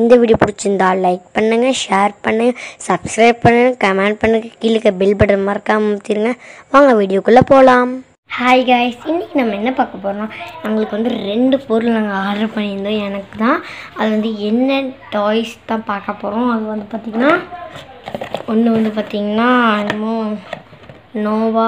இந்த வீடியோ பிடிச்சிருந்தா லைக் பண்ணுங்க ஷேர் பண்ணுங்க சப்ஸ்கிரைப் பண்ணுங்க கமெண்ட் பண்ணுங்க கீழே பெல் பட்டன் மறக்காம அமுத்திடுங்க வாங்க வீடியோக்குள்ளே போகலாம் ஹாய் காய்ஸ் இன்றைக்கி நம்ம என்ன பார்க்க போகிறோம் எங்களுக்கு வந்து ரெண்டு பொருள் நாங்கள் ஆர்டர் பண்ணியிருந்தோம் எனக்கு தான் அது வந்து என்ன டாய்ஸ் தான் பார்க்க போகிறோம் அது வந்து பார்த்திங்கன்னா ஒன்று வந்து பார்த்திங்கன்னா என்னமோ நோவா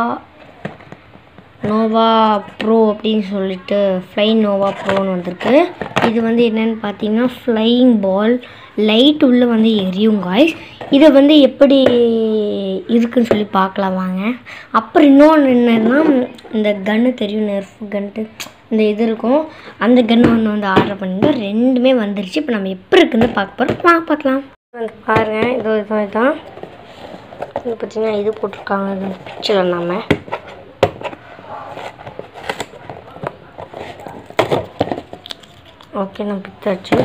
நோவா ப்ரோ அப்படின்னு சொல்லிட்டு ஃப்ளை நோவா ப்ரோன்னு வந்திருக்கு இது வந்து என்னன்னு பார்த்தீங்கன்னா ஃப்ளையிங் பால் லைட் உள்ளே வந்து எரியும் காய்ஸ் இதை வந்து எப்படி இருக்குன்னு சொல்லி பார்க்கலாம் வாங்க அப்புறம் இன்னொன்று என்னன்னா இந்த கன்று தெரியும் நெர்ஃப் கன்ட்டு இந்த இது இருக்கும் அந்த கன்று ஒன்று வந்து ஆர்டர் பண்ணியிருந்தோம் ரெண்டுமே வந்துருச்சு இப்போ நம்ம எப்படி இருக்குன்னு பார்க்க போகிறோம் வாங்க பார்க்கலாம் வந்து பாருங்கள் இது இதுதான் இதுதான் இது பார்த்தீங்கன்னா இது போட்டிருக்காங்க இது பிக்சர் நம்ம ஓகே நான் பித்தாச்சு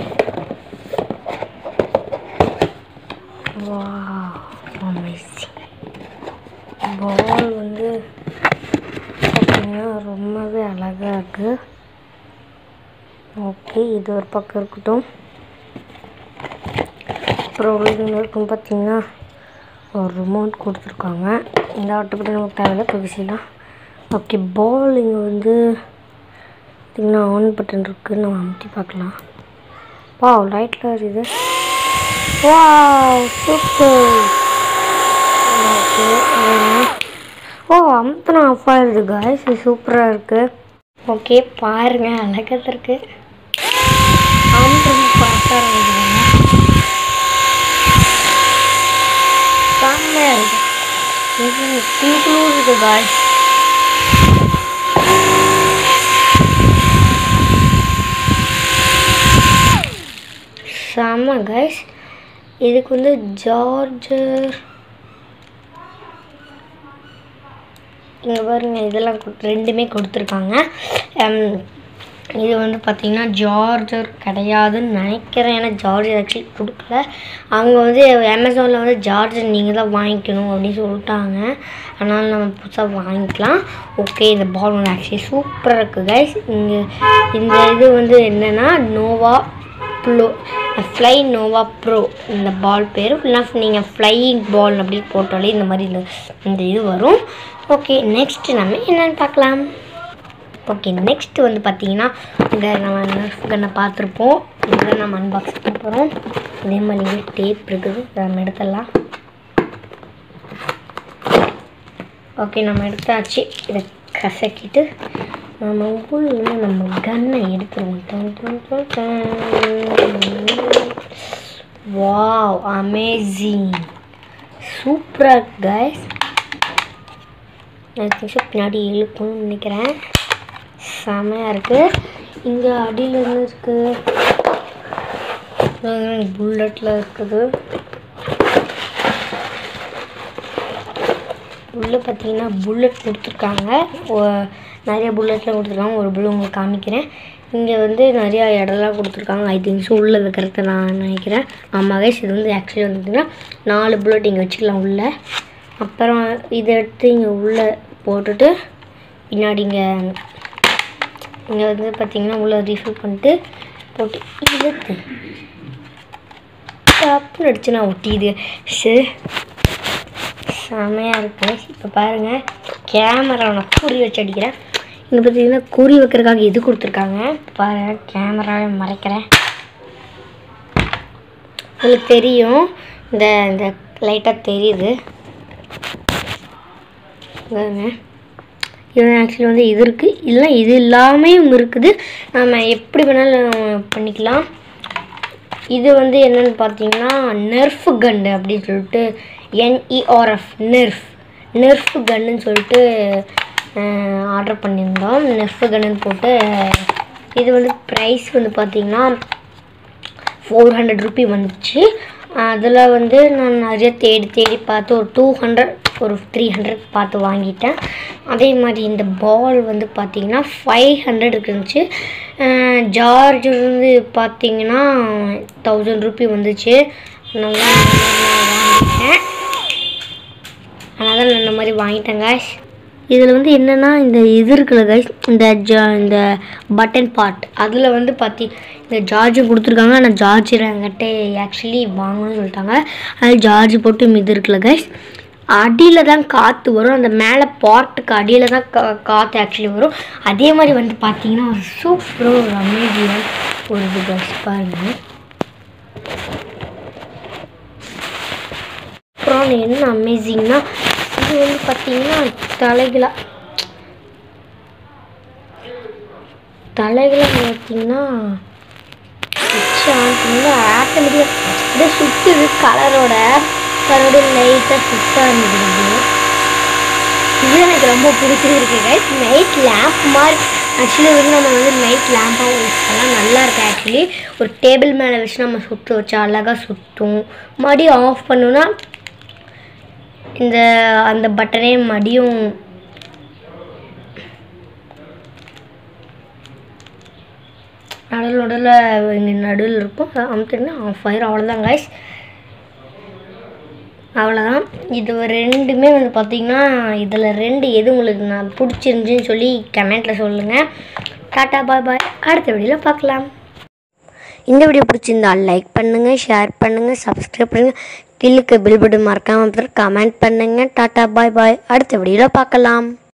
பால் வந்து பார்த்தீங்கன்னா ரொம்பவே அழகாக இருக்குது ஓகே இது ஒரு பக்கம் இருக்கட்டும் அப்புறம் உள்ள இருக்கும் பார்த்தீங்கன்னா ஒரு ரிமோட் கொடுத்துருக்காங்க இந்த ஆட்டோப்படி நமக்கு தேவையில்ல புதுசிலாம் ஓகே பால் இங்கே வந்து பார்த்திங்கன்னா ஆன் பட்டன் இருக்குது நம்ம அமுத்தி பார்க்கலாம் வா லைட்டில் இது வா சூப்பர் ஓகே ஓ அமுத்தினா ஆஃப் ஆயிடுது காய்ஸ் இது சூப்பராக இருக்குது ஓகே பாருங்கள் அழகாக இருக்குது அமுத்துறது ஃபாஸ்ட்டாக இருக்குதுங்க செம்மையாக இருக்குது இது பிங்க்லூர் இருக்குது காய்ஸ் செம்ம கைஸ் இதுக்கு வந்து ஜார்ஜர் இங்கே பாருங்க இதெல்லாம் கொடு- ரெண்டுமே கொடுத்துருக்காங்க ஹம், இது வந்து பார்த்திங்கன்னா ஜார்ஜர் கிடையாதுன்னு நினைக்கிறேன் ஏன்னா ஜார்ஜர் ஆக்சுவலி கொடுக்கல அவங்க வந்து அமேசானில் வந்து ஜார்ஜர் நீங்கள் தான் வாங்கிக்கணும் அப்படின்னு சொல்லிட்டாங்க அதனால் நம்ம புதுசாக வாங்கிக்கலாம் ஓகே இந்த பால் வந்து ஆக்சுவலி சூப்பராக இருக்குது கைஸ் இங்கே இந்த இது வந்து என்னென்னா Nova flow fly Nova bro இந்த பால் பேர் இல்லைனா நீங்கள் ஃப்ளையிங் பால் அப்படி போட்டாலே இந்த மாதிரி இந்த இந்த இது வரும் ஓகே நெக்ஸ்ட் நம்ம என்னென்னு பார்க்கலாம் ஓகே நெக்ஸ்ட் வந்து பார்த்தீங்கன்னா இந்த நம்ம நர்ஃப் கன்னை பார்த்துருப்போம் இதை நம்ம அன்பாக்ஸ் பண்ண போகிறோம் அதே மாதிரி டேப் இருக்குது இதை நம்ம எடுத்துடலாம் ஓகே நம்ம எடுத்தாச்சு இதை கசக்கிட்டு நம்ம உள்ள நம்ம கன்னை எடுத்துருவோம் done done done done. Wow amazing சூப்பராக கைஸ் எனக்கு நிமிஷம் பின்னாடி இழுக்கணும்னு நினைக்கிறேன் செமையாக இருக்குது இங்கே அடியில் என்ன இருக்குது புல்லட்டில் இருக்குது உள்ளே பார்த்தீங்கன்னா புல்லட் கொடுத்துருக்காங்க ஒ- நிறைய புல்லட்லாம் கொடுத்துருக்காங்க ஒரு புல்லட் உங்களுக்கு காமிக்கிறேன் இங்கே வந்து நிறையா இடம்லாம் கொடுத்துருக்காங்க ஐ திங்க் ஸோ உள்ளே வைக்கிறத நான் நினைக்கிறேன் ஆமாம் கைஸ் இது வந்து ஆக்சுவலி வந்து பார்த்தீங்கன்னா நாலு புல்லட் இங்கே வச்சுக்கலாம் உள்ளே அப்புறம் இதை எடுத்து இங்கே உள்ளே போட்டுட்டு பின்னாடி இங்கே இங்கே வந்து பார்த்தீங்கன்னா உள்ளே ரீஃபில் பண்ணிட்டு போட்டு இழுத்து டப்புன்னு அடிச்சு நான் ஒட்டிது சரி செமையாக இருக்கு இப்போ பாருங்கள் கேமரா நான் குறி வச்சு அடிக்கிறேன் இங்கே பார்த்தீங்கன்னா குறி வைக்கிறதுக்காக இது கொடுத்துருக்காங்க பாருங்க கேமராவை மறைக்கிறேன் உங்களுக்கு தெரியும் இந்த இந்த லைட்டாக தெரியுது பாருங்க இது ஆக்சுவலி வந்து இது இருக்குது இல்லை இது இல்லாமையும் இருக்குது நம்ம எப்படி வேணாலும் பண்ணிக்கலாம் இது வந்து என்னன்னு பார்த்தீங்கன்னா நெர்ஃப் கன்னு அப்படின்னு சொல்லிட்டு என்இஆர்எஃப் நெர்ஃப் நெர்ஃப் கன்னுன்னு சொல்லிட்டு ஆர்டர் பண்ணியிருந்தோம் நெர்ஃப் கன்னுன்னு போட்டு இது வந்து ப்ரைஸ் வந்து பார்த்தீங்கன்னா ஃபோர் ஹண்ட்ரட் ருபி வந்துச்சு அதில் வந்து நான் நிறைய தேடி தேடி பார்த்து ஒரு டூ ஹண்ட்ரட் ஒரு த்ரீ ஹண்ட்ரட் பார்த்து வாங்கிட்டேன் அதே மாதிரி இந்த பால் வந்து பார்த்தீங்கன்னா ஃபைவ் ஹண்ட்ரட் இருந்துச்சு ஜார்ஜ் வந்து பார்த்தீங்கன்னா தௌசண்ட் ருபி வந்துச்சு அதனால தான் இந்த மாதிரி நான் வாங்கிட்டேன் அதனால தான் நான் இந்த மாதிரி வாங்கிட்டேன் guys இதில் வந்து என்னென்னா இந்த இது இருக்குல்ல கைஸ் இந்த ஜா இந்த பட்டன் பார்ட் அதில் வந்து பார்த்தி இந்த ஜார்ஜும் கொடுத்துருக்காங்க ஆனால் ஜார்ஜ் என்கிட்ட ஆக்சுவலி வாங்கணும்னு சொல்லிட்டாங்க அது ஜார்ஜ் போட்டு இது இருக்குல்ல கைஸ் அடியில் தான் காற்று வரும் அந்த மேலே பார்ட்டுக்கு அடியில் தான் கா காற்று ஆக்சுவலி வரும் அதே மாதிரி வந்து பார்த்தீங்கன்னா ஒரு சூப்பராக ஒரு அமேசியாக ஒரு இது கைஸ் பாருங்கள் அப்புறம் என்ன அமேசிங்னா இது வந்து பார்த்தீங்கன்னா தலைகளா தலைகளை பார்த்தீங்கன்னா வச்சு ஆன் பண்ணி ஆட்டோமேட்டிக்காக அப்படியே சுற்றுது கலரோட மறுபடியும் லைட்டாக சுத்த ஆரம்பிக்கிறது இது எனக்கு ரொம்ப பிடிச்சிருக்கு கைஸ் நைட் லேம்ப் மாதிரி ஆக்சுவலி வந்து நம்ம வந்து நைட் லேம்பாகவும் யூஸ் பண்ணலாம் நல்லா இருக்கு ஆக்சுவலி ஒரு டேபிள் மேலே வச்சு நம்ம சுற்ற வச்சா அழகாக சுற்றும் மறுபடியும் ஆஃப் பண்ணோன்னா இந்த அந்த பட்டனே மடியும் நடுவில் நடுவில் இங்கே நடுவில் இருக்கும் அதை அமுத்துனா ஆஃப் ஆயிரும் அவ்வளோதான் கைஸ் அவ்வளோதான் இது ரெண்டுமே வந்து பார்த்திங்கன்னா இதில் ரெண்டு எது உங்களுக்கு நான் பிடிச்சிருந்துச்சின்னு சொல்லி கமெண்ட்டில் சொல்லுங்கள் டாட்டா பாய் பாய் அடுத்த வீடியோவில் பார்க்கலாம் இந்த வீடியோ பிடிச்சிருந்தா லைக் பண்ணுங்கள் ஷேர் பண்ணுங்கள் சப்ஸ்கிரைப் பண்ணுங்கள் கில்லுக்கு பில் பட்டன் மறக்காமல் கமெண்ட் பண்ணுங்கள் டாட்டா பாய் பாய் அடுத்த வீடியோவில் பார்க்கலாம்